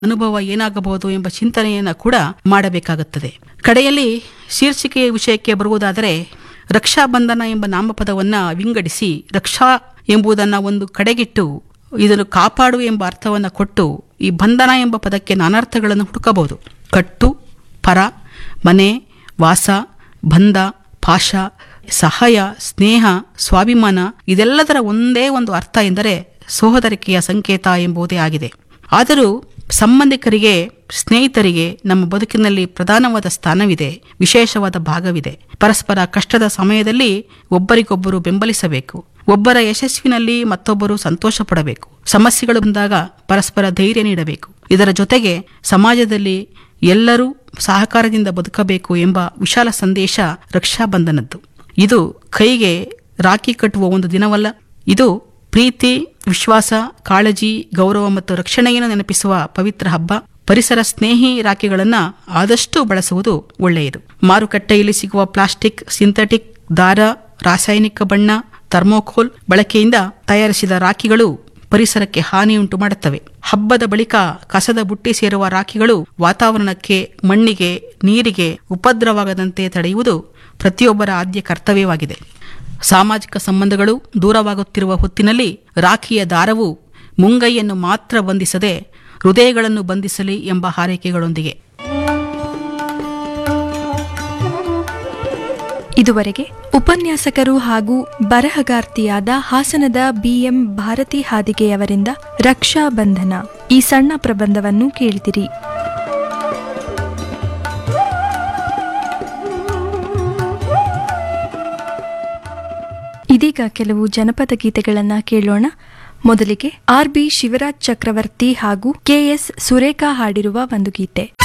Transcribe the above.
ಅನುಭವ ಏನಾಗಬಹುದು ಎಂಬ ಚಿಂತನೆಯನ್ನು ಕೂಡ ಮಾಡಬೇಕಾಗುತ್ತದೆ ಕಡೆಯಲ್ಲಿ ಶೀರ್ಷಿಕೆಯ ವಿಷಯಕ್ಕೆ ಬರುವುದಾದರೆ ರಕ್ಷಾಬಂಧನ ಎಂಬ ನಾಮಪದವನ್ನ ವಿಂಗಡಿಸಿ ರಕ್ಷಾ ಎಂಬುದನ್ನು ಒಂದು ಕಡೆಗಿಟ್ಟು ಇದನ್ನು ಕಾಪಾಡು ಎಂಬ ಅರ್ಥವನ್ನು ಕೊಟ್ಟು ಈ ಬಂಧನ ಎಂಬ ಪದಕ್ಕೆ ನಾನಾರ್ಥಗಳನ್ನು ಹುಡುಕಬಹುದು ಕಟ್ಟು ಪರ ಮನೆ ವಾಸ ಬಂಧ ಪಾಶ ಸಹಾಯ ಸ್ನೇಹ ಸ್ವಾಭಿಮಾನ ಇದೆಲ್ಲದರ ಒಂದೇ ಒಂದು ಅರ್ಥ ಎಂದರೆ ಸೋದರಿಕೆಯ ಸಂಕೇತ ಎಂಬುದೇ ಆಗಿದೆ ಆದರೂ ಸಂಬಂಧಿಕರಿಗೆ ಸ್ನೇಹಿತರಿಗೆ ನಮ್ಮ ಬದುಕಿನಲ್ಲಿ ಪ್ರಧಾನವಾದ ಸ್ಥಾನವಿದೆ ವಿಶೇಷವಾದ ಭಾಗವಿದೆ ಪರಸ್ಪರ ಕಷ್ಟದ ಸಮಯದಲ್ಲಿ ಒಬ್ಬರಿಗೊಬ್ಬರು ಬೆಂಬಲಿಸಬೇಕು ಒಬ್ಬರ ಯಶಸ್ವಿನಲ್ಲಿ ಮತ್ತೊಬ್ಬರು ಸಂತೋಷ ಪಡಬೇಕು ಸಮಸ್ಯೆಗಳು ಬಂದಾಗ ಪರಸ್ಪರ ಧೈರ್ಯ ನೀಡಬೇಕು ಇದರ ಜೊತೆಗೆ ಸಮಾಜದಲ್ಲಿ ಎಲ್ಲರೂ ಸಹಕಾರದಿಂದ ಬದುಕಬೇಕು ಎಂಬ ವಿಶಾಲ ಸಂದೇಶ ರಕ್ಷಾಬಂಧನದ್ದು ಇದು ಕೈಗೆ ರಾಖಿ ಕಟ್ಟುವ ಒಂದು ದಿನವಲ್ಲ ಇದು ಪ್ರೀತಿ ವಿಶ್ವಾಸ ಕಾಳಜಿ ಗೌರವ ಮತ್ತು ರಕ್ಷಣೆಯನ್ನು ನೆನಪಿಸುವ ಪವಿತ್ರ ಹಬ್ಬ ಪರಿಸರ ಸ್ನೇಹಿ ರಾಖಿಗಳನ್ನ ಆದಷ್ಟು ಬಳಸುವುದು ಒಳ್ಳೆಯದು ಮಾರುಕಟ್ಟೆಯಲ್ಲಿ ಸಿಗುವ ಪ್ಲಾಸ್ಟಿಕ್ ಸಿಂಥೆಟಿಕ್ ದಾರ ರಾಸಾಯನಿಕ ಬಣ್ಣ ಥರ್ಮೋಕೋಲ್ ಬಳಕೆಯಿಂದ ತಯಾರಿಸಿದ ರಾಖಿಗಳು ಪರಿಸರಕ್ಕೆ ಹಾನಿಯುಂಟು ಮಾಡುತ್ತವೆ ಹಬ್ಬದ ಬಳಿಕ ಕಸದ ಬುಟ್ಟಿ ಸೇರುವ ರಾಖಿಗಳು ವಾತಾವರಣಕ್ಕೆ ಮಣ್ಣಿಗೆ ನೀರಿಗೆ ಉಪದ್ರವಾಗದಂತೆ ತಡೆಯುವುದು ಪ್ರತಿಯೊಬ್ಬರ ಆದ್ಯ ಕರ್ತವ್ಯವಾಗಿದೆ ಸಾಮಾಜಿಕ ಸಂಬಂಧಗಳು ದೂರವಾಗುತ್ತಿರುವ ಹೊತ್ತಿನಲ್ಲಿ ರಾಖಿಯ ದಾರವು ಮುಂಗೈಯನ್ನು ಮಾತ್ರ ಬಂಧಿಸದೆ ಹೃದಯಗಳನ್ನು ಬಂಧಿಸಲಿ ಎಂಬ ಹಾರೈಕೆಗಳೊಂದಿಗೆ ಇದುವರೆಗೆ ಉಪನ್ಯಾಸಕರು ಹಾಗೂ ಬರಹಗಾರ್ತಿಯಾದ ಹಾಸನದ ಬಿಎಂ ಭಾರತಿ ಹಾದಿಗೆಯವರಿಂದ ರಕ್ಷಾ ಬಂಧನ ಈ ಸಣ್ಣ ಪ್ರಬಂಧವನ್ನು ಕೇಳಿದಿರಿ ಇದೀಗ ಕೆಲವು ಜನಪದ ಗೀತೆಗಳನ್ನ ಕೇಳೋಣ ಮೊದಲಿಗೆ ಆರ್ ಬಿ ಶಿವರಾಜ್ ಚಕ್ರವರ್ತಿ ಹಾಗೂ ಕೆಎಸ್ ಸುರೇಖಾ ಹಾಡಿರುವ ಒಂದು ಗೀತೆ